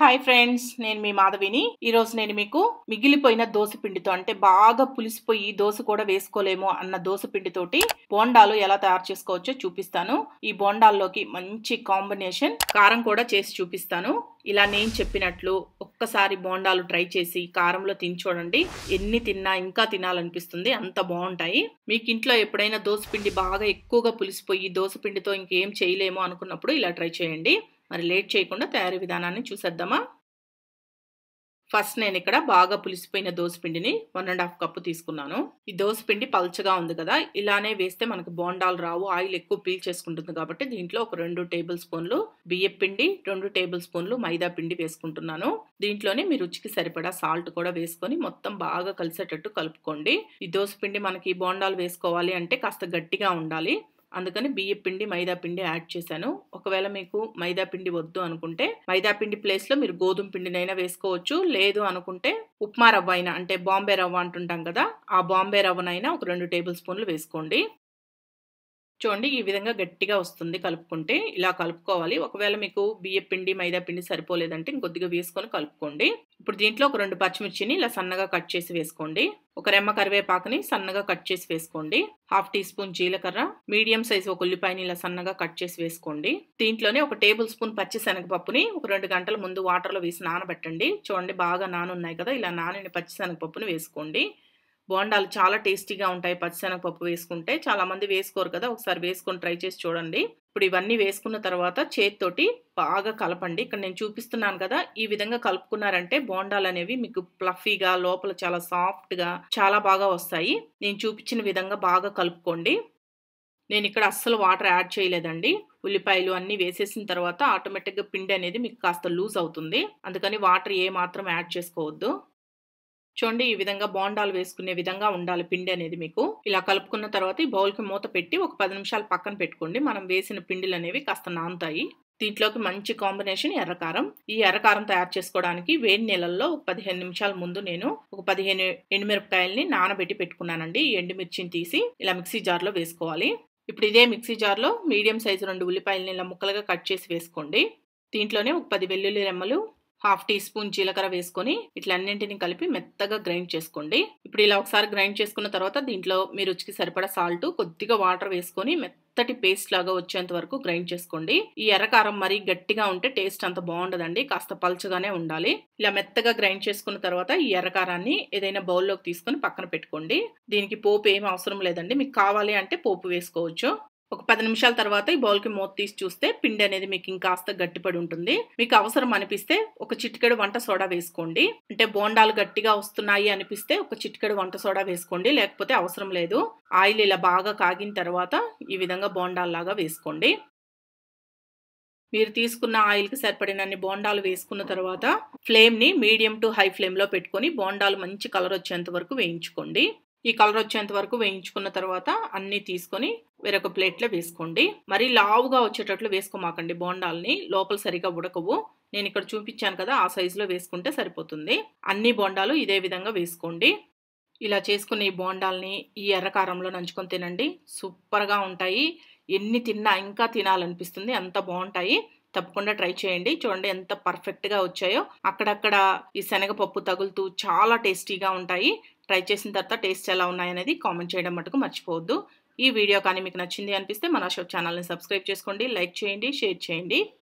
hi friends నేను మీ మాధవిని ఈరోజు నేను మీకు మిగిలిపోయిన దోస పిండితో అంటే బాగా పులిసిపోయి దోశ కూడా వేసుకోలేము అన్న దోస పిండితోటి బోండాలు ఎలా తయారు చేసుకోవచ్చో చూపిస్తాను ఈ బోండాల్లోకి మంచి కాంబినేషన్ కారం కూడా చేసి చూపిస్తాను ఇలా నేను చెప్పినట్లు ఒక్కసారి బోండాలు ట్రై చేసి కారంలో తిని చూడండి ఎన్ని తిన్నా ఇంకా తినాలనిపిస్తుంది అంత బాగుంటాయి మీకు ఇంట్లో ఎప్పుడైనా దోస పిండి బాగా ఎక్కువగా పులిసిపోయి దోస పిండితో ఇంకేం చేయలేము అనుకున్నప్పుడు ఇలా ట్రై చేయండి మరి లేట్ చేయకుండా తయారీ విధానాన్ని చూసేద్దామా ఫస్ట్ నేను ఇక్కడ బాగా పులిసిపోయిన దోసపిండిని వన్ అండ్ హాఫ్ కప్పు తీసుకున్నాను ఈ దోసపిండి పల్చగా ఉంది కదా ఇలానే వేస్తే మనకు బోండాలు రావు ఆయిల్ ఎక్కువ పీల్ చేసుకుంటుంది కాబట్టి దీంట్లో ఒక రెండు టేబుల్ స్పూన్లు బియ్యం పిండి రెండు టేబుల్ స్పూన్లు మైదా పిండి వేసుకుంటున్నాను దీంట్లోనే మీ రుచికి సరిపడా సాల్ట్ కూడా వేసుకొని మొత్తం బాగా కలిసేటట్టు కలుపుకోండి ఈ దోసపిండి మనకి బోండాలు వేసుకోవాలి అంటే కాస్త గట్టిగా ఉండాలి అందుకని బియ్య పిండి మైదా పిండి యాడ్ చేశాను ఒకవేళ మీకు మైదా పిండి వద్దు అనుకుంటే మైదా పిండి ప్లేస్లో మీరు గోధుమ పిండినైనా వేసుకోవచ్చు లేదు అనుకుంటే ఉప్మా రవ్వ అయినా అంటే బాంబే రవ్వ అంటుంటాం కదా ఆ బాంబే రవ్వనైనా ఒక రెండు టేబుల్ స్పూన్లు వేసుకోండి చూడండి ఈ విధంగా గట్టిగా వస్తుంది కలుపుకుంటే ఇలా కలుపుకోవాలి ఒకవేళ మీకు బియ్య పిండి మైదా పిండి సరిపోలేదంటే ఇంకొద్దిగా వేసుకొని కలుపుకోండి ఇప్పుడు దీంట్లో ఒక రెండు పచ్చిమిర్చిని ఇలా సన్నగా కట్ చేసి వేసుకోండి ఒక రెమ్మ కరివేపాకుని సన్నగా కట్ చేసి వేసుకోండి హాఫ్ టీ స్పూన్ జీలకర్ర మీడియం సైజ్ ఒక ఉల్లిపాయని ఇలా సన్నగా కట్ చేసి వేసుకోండి దీంట్లోనే ఒక టేబుల్ స్పూన్ పచ్చి శనగపప్పుని ఒక రెండు గంటల ముందు వాటర్లో వేసి నానబెట్టండి చూడండి బాగా నానున్నాయి కదా ఇలా నానిన పచ్చి శనగపప్పుని వేసుకోండి బోండాలు చాలా టేస్టీగా ఉంటాయి పచ్చిశనగపప్పు వేసుకుంటే చాలా మంది వేసుకోరు కదా ఒకసారి వేసుకొని ట్రై చేసి చూడండి ఇప్పుడు ఇవన్నీ వేసుకున్న తర్వాత చేతితోటి బాగా కలపండి ఇక్కడ నేను చూపిస్తున్నాను కదా ఈ విధంగా కలుపుకున్నారంటే బోండాలు అనేవి మీకు ప్లఫీగా లోపల చాలా సాఫ్ట్గా చాలా బాగా వస్తాయి నేను చూపించిన విధంగా బాగా కలుపుకోండి నేను ఇక్కడ అస్సలు వాటర్ యాడ్ చేయలేదండి ఉల్లిపాయలు అన్నీ వేసేసిన తర్వాత ఆటోమేటిక్గా పిండి అనేది మీకు కాస్త లూజ్ అవుతుంది అందుకని వాటర్ ఏ మాత్రం యాడ్ చేసుకోవద్దు చూడండి ఈ విధంగా బోండాలు వేసుకునే విధంగా ఉండాలి పిండి అనేది మీకు ఇలా కలుపుకున్న తర్వాత ఈ బౌల్కి మూత పెట్టి ఒక పది నిమిషాలు పక్కన పెట్టుకోండి మనం వేసిన పిండిలు అనేవి కాస్త నానుతాయి దీంట్లోకి మంచి కాంబినేషన్ ఎర్రకారం ఈ ఎర్రకారం తయారు చేసుకోవడానికి వేడి నీళ్ళల్లో ఒక పదిహేను నిమిషాల ముందు నేను ఒక పదిహేను ఎండుమిరపకాయలని నానబెట్టి పెట్టుకున్నానండి ఈ ఎండుమిర్చిని తీసి ఇలా మిక్సీ జార్లో వేసుకోవాలి ఇప్పుడు ఇదే మిక్సీ జార్లో మీడియం సైజు రెండు ఉల్లిపాయలని ఇలా ముక్కలుగా కట్ చేసి వేసుకోండి దీంట్లోనే ఒక పది వెల్లుల్లి రెమ్మలు హాఫ్ టీ స్పూన్ జీలకర్ర వేసుకొని ఇట్లా అన్నింటిని కలిపి మెత్తగా గ్రైండ్ చేసుకోండి ఇప్పుడు ఇలా ఒకసారి గ్రైండ్ చేసుకున్న తర్వాత దీంట్లో మీ రుచికి సరిపడా సాల్ట్ కొద్దిగా వాటర్ వేసుకొని మెత్తటి పేస్ట్ లాగా వచ్చేంత వరకు గ్రైండ్ చేసుకోండి ఈ ఎర్రకారం మరీ గట్టిగా ఉంటే టేస్ట్ అంత బాగుండదండి కాస్త పల్చగానే ఉండాలి ఇలా మెత్తగా గ్రైండ్ చేసుకున్న తర్వాత ఈ ఎర్రకారాన్ని ఏదైనా బౌల్లోకి తీసుకొని పక్కన పెట్టుకోండి దీనికి పోపు ఏం అవసరం లేదండి మీకు కావాలి అంటే పోపు వేసుకోవచ్చు ఒక పది నిమిషాల తర్వాత ఈ బౌల్కి మూత తీసి చూస్తే పిండి అనేది మీకు ఇంకాస్త గట్టిపడి ఉంటుంది మీకు అవసరం అనిపిస్తే ఒక చిటికెడు వంట సోడా వేసుకోండి అంటే బోండాలు గట్టిగా వస్తున్నాయి అనిపిస్తే ఒక చిటికెడు వంట సోడా వేసుకోండి లేకపోతే అవసరం లేదు ఆయిల్ ఇలా బాగా కాగిన తర్వాత ఈ విధంగా బోండాల్లాగా వేసుకోండి మీరు తీసుకున్న ఆయిల్కి సరిపడినన్ని బోండాలు వేసుకున్న తర్వాత ఫ్లేమ్ని మీడియం టు హై ఫ్లేమ్లో పెట్టుకొని బోండాలు మంచి కలర్ వచ్చేంత వరకు వేయించుకోండి ఈ కలర్ వచ్చేంత వరకు వేయించుకున్న తర్వాత అన్నీ తీసుకొని వేరొక ప్లేట్లో వేసుకోండి మరీ లావుగా వచ్చేటట్లు వేసుకోమాకండి బోండాల్ని లోపల సరిగా ఉడకవు నేను ఇక్కడ చూపించాను కదా ఆ సైజులో వేసుకుంటే సరిపోతుంది అన్ని బోండాలు ఇదే విధంగా వేసుకోండి ఇలా చేసుకున్న ఈ బోండాల్ని ఈ ఎర్రకారంలో నంచుకొని తినండి సూపర్గా ఉంటాయి ఎన్ని తిన్నా ఇంకా తినాలనిపిస్తుంది అంత బాగుంటాయి తప్పకుండా ట్రై చేయండి చూడండి ఎంత పర్ఫెక్ట్గా వచ్చాయో అక్కడక్కడ ఈ శనగపప్పు తగులుతూ చాలా టేస్టీగా ఉంటాయి ట్రై చేసిన తర్వాత టేస్ట్ ఎలా ఉన్నాయనేది కామెంట్ చేయడం మటుకు మర్చిపోవద్దు ఈ వీడియో కానీ మీకు నచ్చింది అనిపిస్తే మన షో ఛానల్ని సబ్స్క్రైబ్ చేసుకోండి లైక్ చేయండి షేర్ చేయండి